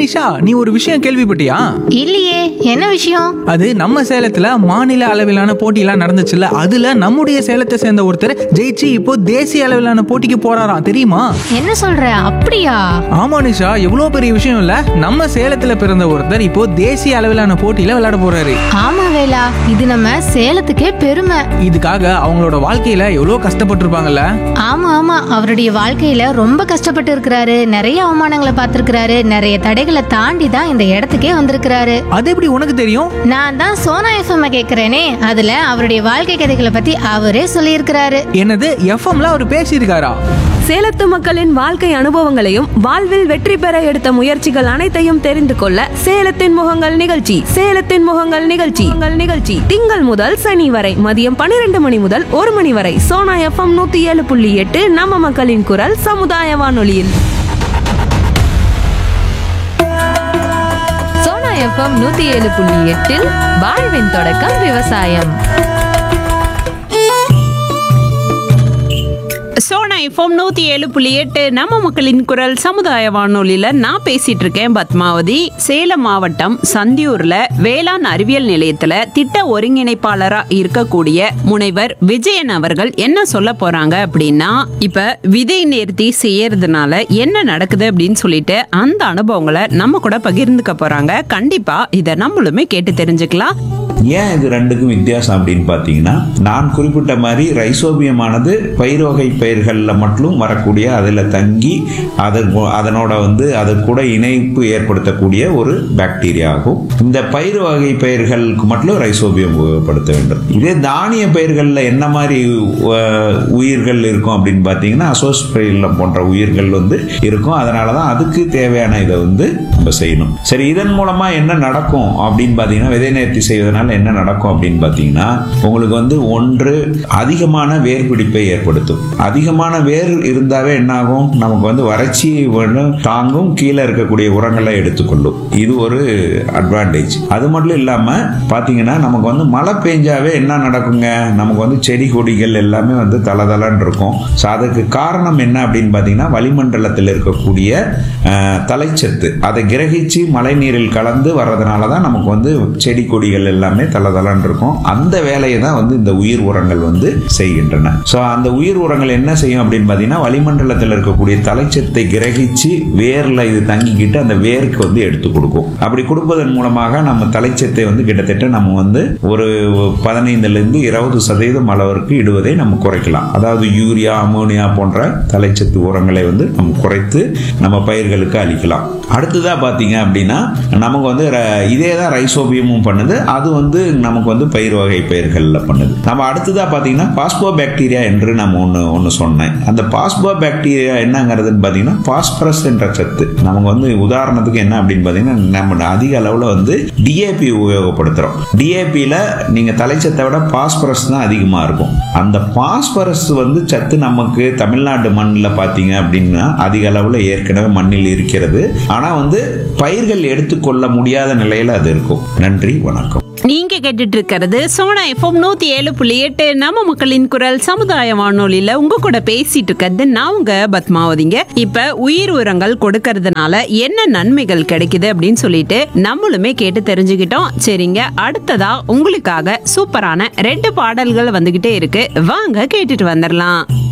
நிஷா நீ ஒரு விஷயம் கேள்விப்பட்டியா இல்லையே என்ன விஷயம் அது நம்ம சேலத்துல மாநில அளவிலான போட்டியெல்லாம் நடந்துச்சுல்ல அதுல நம்முடைய சேலத்தை சேர்ந்த ஒருத்தர் ஜெயிச்சு இப்போ தேசிய அளவிலான போட்டிக்கு போறாராம் தெரியுமா என்ன சொல்ற அப்படியா ஆமா நிஷா எவ்வளோ பெரிய விஷயம் இல்ல நம்ம சேலத்துல பிறந்த ஒருத்தர் இப்போ தேசிய அளவிலான போட்டியில விளையாட போறாரு ஆமா வேலா இது நம்ம சேலத்துக்கே பெருமை இதுக்காக அவங்களோட வாழ்க்கையில எவ்வளோ கஷ்டப்பட்டிருப்பாங்கல்ல ஆமா ஆமா அவருடைய வாழ்க்கையில ரொம்ப கஷ்டப்பட்டு இருக்கிறாரு நிறைய அவமானங்களை பார்த்திருக்கிறாரு நிறைய தடைகளை தாண்டி தான் இந்த இடத்துக்கே வந்திருக்கிறாரு அது எப்படி உனக்கு தெரியும் நான் தான் சோனா எஃப்எம் கேக்குறேனே அதுல அவருடைய வாழ்க்கை கதைகளை பத்தி அவரே சொல்லியிருக்கிறாரு என்னது எஃப்எம்ல அவர் பேசியிருக்காரா சேலத்து மக்களின் வாழ்க்கை அனுபவங்களையும் வாழ்வில் வெற்றி பெற எடுத்த முயற்சிகள் அனைத்தையும் தெரிந்து கொள்ள சேலத்தின் முகங்கள் நிகழ்ச்சி சேலத்தின் முகங்கள் நிகழ்ச்சி உங்கள் நிகழ்ச்சி திங்கள் முதல் சனி வரை மதியம் பன்னிரண்டு மணி முதல் ஒரு மணி வரை சோனா எஃப்எம் நூத்தி ஏழு புள்ளி எட்டு நம்ம மக்களின் குரல் சமுதாய வானொலியில் சோனா எஃப்எம் நூத்தி ஏழு புள்ளி எட்டில் வாழ்வின் தொடக்கம் விவசாயம் சோனா எஃப்எம் நூத்தி ஏழு புள்ளி எட்டு நம்ம மக்களின் குரல் சமுதாய வானொலியில நான் பேசிட்டு இருக்கேன் பத்மாவதி சேலம் மாவட்டம் சந்தியூர்ல வேளாண் அறிவியல் நிலையத்துல திட்ட ஒருங்கிணைப்பாளரா இருக்கக்கூடிய முனைவர் விஜயன் அவர்கள் என்ன சொல்ல போறாங்க அப்படின்னா இப்ப விதை நேர்த்தி செய்யறதுனால என்ன நடக்குது அப்படின்னு சொல்லிட்டு அந்த அனுபவங்களை நம்ம கூட பகிர்ந்துக்க போறாங்க கண்டிப்பா இதை நம்மளுமே கேட்டு தெரிஞ்சுக்கலாம் ஏன் இது ரெண்டுக்கும் வித்தியாசம் அப்படின்னு பார்த்தீங்கன்னா நான் குறிப்பிட்ட மாதிரி ரைசோபியமானது பயிர் வகை பயிர்களில் மட்டும் வரக்கூடிய அதில் தங்கி அதன் அதனோட வந்து அது கூட இணைப்பு ஏற்படுத்தக்கூடிய ஒரு பாக்டீரியா ஆகும் இந்த பயிர் வகை பயிர்களுக்கு மட்டும் ரைசோபியம் உபயோகப்படுத்த வேண்டும் இதே தானிய பயிர்களில் என்ன மாதிரி அஹ், உயிர்கள் இருக்கும் அப்படின்னு பார்த்தீங்கன்னா அசோஸ்பிரில்லம் போன்ற உயிர்கள் வந்து இருக்கும் அதனால தான் அதுக்கு தேவையான இதை வந்து நம்ம செய்யணும் சரி இதன் மூலமா என்ன நடக்கும் அப்படின்னு பார்த்தீங்கன்னா விதை நேர்த்தி செய்வதனால என்ன நடக்கும் அப்படின்னு பார்த்தீங்கன்னா உங்களுக்கு வந்து ஒன்று அதிகமான வேர் பிடிப்பை ஏற்படுத்தும் அதிகமான வேர் இருந்தாவே என்ன ஆகும் நமக்கு வந்து வறட்சி வேணும் தாங்கும் கீழே இருக்கக்கூடிய உரங்களை எடுத்துக்கொள்ளும் இது ஒரு அட்வான்டேஜ் அது மட்டும் இல்லாம பாத்தீங்கன்னா நமக்கு வந்து மழை பெஞ்சாவே என்ன நடக்குங்க நமக்கு வந்து செடி கொடிகள் எல்லாமே வந்து தளதளன்னு இருக்கும் ஸோ அதுக்கு காரணம் என்ன அப்படின்னு பார்த்தீங்கன்னா வளிமண்டலத்தில் இருக்கக்கூடிய அஹ், தலைச்சத்து அதை கிரகிச்சு மழை நீரில் கலந்து வர்றதுனால தான் நமக்கு வந்து செடி கொடிகள் எல்லாமே தளதளன்னு இருக்கும் அந்த வேலையை தான் வந்து இந்த உயிர் உரங்கள் வந்து செய்கின்றன ஸோ அந்த உயிர் உரங்கள் என்ன செய்யும் அப்படின்னு பார்த்தீங்கன்னா வளிமண்டலத்தில் இருக்கக்கூடிய தலைச்சத்தை கிரகிச்சு வேர்ல இது தங்கிக்கிட்டு அந்த வேருக்கு வந்து எடுத்து கொடுக்கும் அப்படி கொடுப்பதன் மூலமாக நம்ம தலைச்சத்தை வந்து கிட்டத்தட்ட நம்ம வந்து ஒரு பதினைந்துல இருந்து இருபது சதவீதம் அளவிற்கு இடுவதை நம்ம குறைக்கலாம் அதாவது யூரியா அமோனியா போன்ற தலைச்சத்து உரங்களை வந்து நம்ம குறைத்து நம்ம பயிர்களுக்கு அளிக்கலாம் அடுத்ததா பாத்தீங்க அப்படின்னா நமக்கு வந்து ர- இதே தான் ரைசோபியமும் பண்ணுது அது வந்து நமக்கு வந்து பயிர் வகை பயிர்கள்ல பண்ணுது நம்ம அடுத்ததா பாத்தீங்கன்னா பாஸ்போ பாக்டீரியா என்று நம்ம ஒன்று ஒன்று சொன்னேன் அந்த பாஸ்போ பாக்டீரியா என்னங்கிறதுன்னு பார்த்தீங்கன்னா பாஸ்பரஸ் என்ற சத்து நமக்கு வந்து உதாரணத்துக்கு என்ன அப்படின்னு பார்த்தீங்கன்னா நம்ம அதிக அளவில் வந்து டிஏபி உபயோகப்படுத்துகிறோம் டிஏபியில் நீங்கள் தலைச்சத்தை விட பாஸ்பரஸ் தான் அதிகமாக இருக்கும் அந்த பாஸ்பரஸ் வந்து சத்து நமக்கு தமிழ்நாடு மண்ணில் பார்த்தீங்க அப்படின்னா அதிக அளவில் ஏற்கனவே மண்ணில் இருக்கிறது ஆனால் வந்து பயிர்கள் எடுத்துக்கொள்ள முடியாத நிலையில் அது இருக்கும் நன்றி வணக்கம் நீங்க கேட்டுட்டு இருக்கிறது சோனா எஃப்எம் நூத்தி ஏழு புள்ளி எட்டு நம்ம மக்களின் குரல் சமுதாய வானொலியில உங்க கூட பேசிட்டு இருக்கிறது நான் உங்க பத்மாவதிங்க இப்ப உயிர் உரங்கள் கொடுக்கறதுனால என்ன நன்மைகள் கிடைக்குது அப்படின்னு சொல்லிட்டு நம்மளுமே கேட்டு தெரிஞ்சுக்கிட்டோம் சரிங்க அடுத்ததா உங்களுக்காக சூப்பரான ரெண்டு பாடல்கள் வந்துகிட்டே இருக்கு வாங்க கேட்டுட்டு வந்துடலாம்